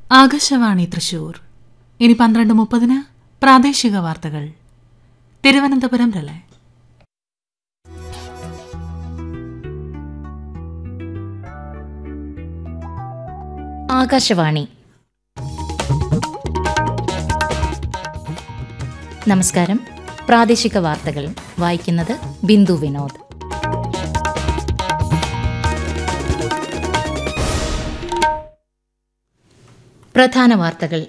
ആകാശവാണി തൃശൂർ ഇനി പന്ത്രണ്ട് മുപ്പതിന് പ്രാദേശിക വാർത്തകൾ തിരുവനന്തപുരം റിലേ ആകാശവാണി നമസ്കാരം പ്രാദേശിക വാർത്തകൾ വായിക്കുന്നത് ബിന്ദു വിനോദ് പ്രധാന വാർത്തകൾ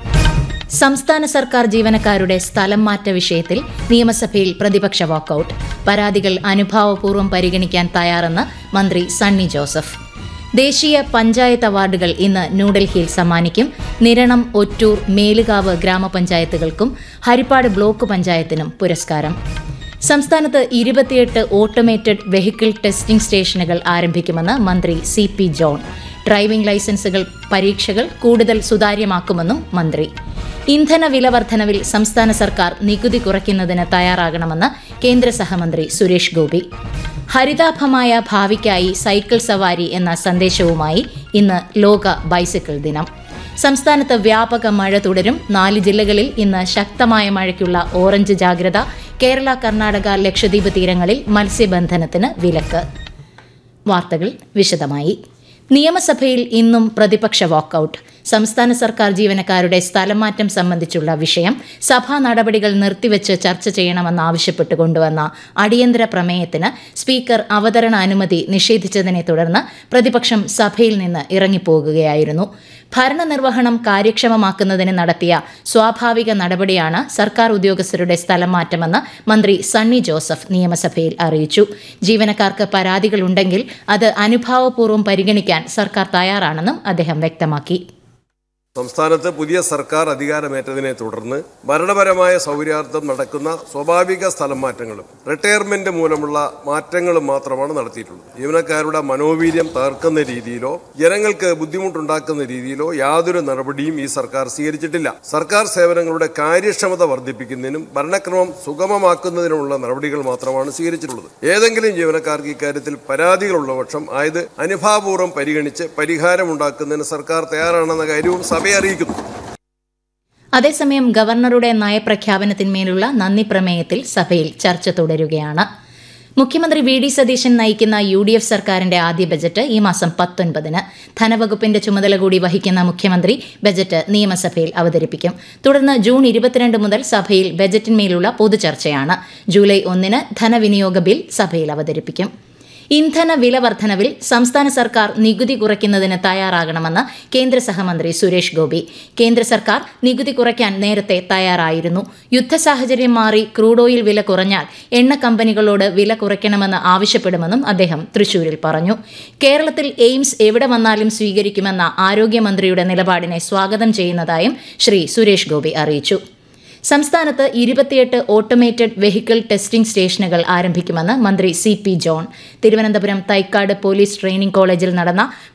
സംസ്ഥാന സർക്കാർ ജീവനക്കാരുടെ സ്ഥലം മാറ്റ വിഷയത്തിൽ നിയമസഭയിൽ പ്രതിപക്ഷ വാക്കൌട്ട് പരാതികൾ അനുഭാവപൂർവ്വം പരിഗണിക്കാൻ തയ്യാറെന്ന് മന്ത്രി സണ്ണി ജോസഫ് ദേശീയ പഞ്ചായത്ത് അവാർഡുകൾ ഇന്ന് ന്യൂഡൽഹിയിൽ സമ്മാനിക്കും നിരണം ഒറ്റൂർ മേലുകാവ് ഗ്രാമപഞ്ചായത്തുകൾക്കും ഹരിപ്പാട് ബ്ലോക്ക് പഞ്ചായത്തിനും പുരസ്കാരം സംസ്ഥാനത്ത് ഇരുപത്തിയെട്ട് ഓട്ടോമേറ്റഡ് വെഹിക്കിൾ ടെസ്റ്റിംഗ് സ്റ്റേഷനുകൾ ആരംഭിക്കുമെന്ന് മന്ത്രി സി പി ജോൺ ഡ്രൈവിംഗ് ലൈസൻസുകൾ പരീക്ഷകൾ കൂടുതൽ സുതാര്യമാക്കുമെന്നും മന്ത്രി ഇന്ധന വില വർധനവിൽ സംസ്ഥാന സർക്കാർ നികുതി കുറയ്ക്കുന്നതിന് തയ്യാറാകണമെന്ന് കേന്ദ്ര സഹമന്ത്രി സുരേഷ് ഗോപി ഹരിതാഭമായ ഭാവിക്കായി സൈക്കിൾ സവാരി എന്ന സന്ദേശവുമായി ഇന്ന് ലോക ബൈസിക്കിൾ ദിനം സംസ്ഥാനത്ത് വ്യാപക മഴ തുടരും നാല് ജില്ലകളിൽ ഇന്ന് ശക്തമായ മഴയ്ക്കുള്ള ഓറഞ്ച് ജാഗ്രത കേരള കർണാടക ലക്ഷദ്വീപ് തീരങ്ങളിൽ മത്സ്യബന്ധനത്തിന് വിലക്ക് വാർത്തകൾ വിശദമായി നിയമസഭയിൽ ഇന്നും പ്രതിപക്ഷ വാക്കൌട്ട് സംസ്ഥാന സർക്കാർ ജീവനക്കാരുടെ സ്ഥലം മാറ്റം സംബന്ധിച്ചുള്ള വിഷയം സഭാ നടപടികൾ നിർത്തിവെച്ച് ചർച്ച ചെയ്യണമെന്നാവശ്യപ്പെട്ട് കൊണ്ടുവന്ന അടിയന്തര പ്രമേയത്തിന് സ്പീക്കർ അവതരണ അനുമതി നിഷേധിച്ചതിനെ തുടർന്ന് പ്രതിപക്ഷം സഭയിൽ നിന്ന് ഇറങ്ങിപ്പോകുകയായിരുന്നു ഭരണനിർവഹണം കാര്യക്ഷമമാക്കുന്നതിന് നടത്തിയ സ്വാഭാവിക നടപടിയാണ് സർക്കാർ ഉദ്യോഗസ്ഥരുടെ സ്ഥലം മാറ്റമെന്ന് മന്ത്രി സണ്ണി ജോസഫ് നിയമസഭയിൽ അറിയിച്ചു ജീവനക്കാർക്ക് പരാതികളുണ്ടെങ്കിൽ അത് അനുഭാവപൂർവ്വം പരിഗണിക്കാൻ സർക്കാർ തയ്യാറാണെന്നും അദ്ദേഹം വ്യക്തമാക്കി സംസ്ഥാനത്ത് പുതിയ സർക്കാർ അധികാരമേറ്റതിനെ തുടർന്ന് ഭരണപരമായ സൗകര്യാർത്ഥം നടക്കുന്ന സ്വാഭാവിക സ്ഥലം മാറ്റങ്ങളും റിട്ടയർമെന്റ് മൂലമുള്ള മാറ്റങ്ങളും മാത്രമാണ് നടത്തിയിട്ടുള്ളത് ജീവനക്കാരുടെ മനോവീര്യം തകർക്കുന്ന രീതിയിലോ ജനങ്ങൾക്ക് ബുദ്ധിമുട്ടുണ്ടാക്കുന്ന രീതിയിലോ യാതൊരു നടപടിയും ഈ സർക്കാർ സ്വീകരിച്ചിട്ടില്ല സർക്കാർ സേവനങ്ങളുടെ കാര്യക്ഷമത വർദ്ധിപ്പിക്കുന്നതിനും ഭരണക്രമം സുഗമമാക്കുന്നതിനുമുള്ള നടപടികൾ മാത്രമാണ് സ്വീകരിച്ചിട്ടുള്ളത് ഏതെങ്കിലും ജീവനക്കാർക്ക് ഇക്കാര്യത്തിൽ പരാതികളുള്ള പക്ഷം ആയത് അനുഭാവപൂർവ്വം പരിഗണിച്ച് പരിഹാരമുണ്ടാക്കുന്നതിന് സർക്കാർ തയ്യാറാണെന്ന കാര്യവും സഭയെ അറിയിക്കുന്നു അതേസമയം ഗവർണറുടെ നയപ്രഖ്യാപനത്തിന്മേലുള്ള നന്ദി പ്രമേയത്തിൽ സഭയിൽ ചർച്ച തുടരുകയാണ് മുഖ്യമന്ത്രി വി ഡി സതീശൻ നയിക്കുന്ന യു ഡി എഫ് സർക്കാരിന്റെ ആദ്യ ബജറ്റ് ഈ മാസം പത്തൊൻപതിന് ധനവകുപ്പിന്റെ ചുമതല കൂടി വഹിക്കുന്ന മുഖ്യമന്ത്രി ബജറ്റ് നിയമസഭയിൽ അവതരിപ്പിക്കും തുടർന്ന് ജൂൺ ഇരുപത്തിരണ്ട് മുതൽ സഭയിൽ ബജറ്റിന്മേലുള്ള പൊതുചർച്ചയാണ് ജൂലൈ ഒന്നിന് ധനവിനിയോഗ ബിൽ സഭയിൽ അവതരിപ്പിക്കും ഇന്ധന വില വർധനവിൽ സംസ്ഥാന സർക്കാർ നികുതി കുറയ്ക്കുന്നതിന് തയ്യാറാകണമെന്ന് കേന്ദ്ര സഹമന്ത്രി സുരേഷ് ഗോപി കേന്ദ്ര സർക്കാർ നികുതി കുറയ്ക്കാൻ നേരത്തെ തയ്യാറായിരുന്നു യുദ്ധ സാഹചര്യം മാറി ക്രൂഡ് ഓയിൽ വില കുറഞ്ഞാൽ എണ്ണ കമ്പനികളോട് വില കുറയ്ക്കണമെന്ന് ആവശ്യപ്പെടുമെന്നും അദ്ദേഹം തൃശൂരിൽ പറഞ്ഞു കേരളത്തിൽ എയിംസ് എവിടെ വന്നാലും സ്വീകരിക്കുമെന്ന ആരോഗ്യമന്ത്രിയുടെ നിലപാടിനെ സ്വാഗതം ചെയ്യുന്നതായും ശ്രീ സുരേഷ് ഗോപി അറിയിച്ചു സംസ്ഥാനത്ത് ഇരുപത്തിയെട്ട് ഓട്ടോമേറ്റഡ് വെഹിക്കിൾ ടെസ്റ്റിംഗ് സ്റ്റേഷനുകൾ ആരംഭിക്കുമെന്ന് മന്ത്രി C P John Thiruvananthapuram Thycaud police training കോളേജിൽ നടന്ന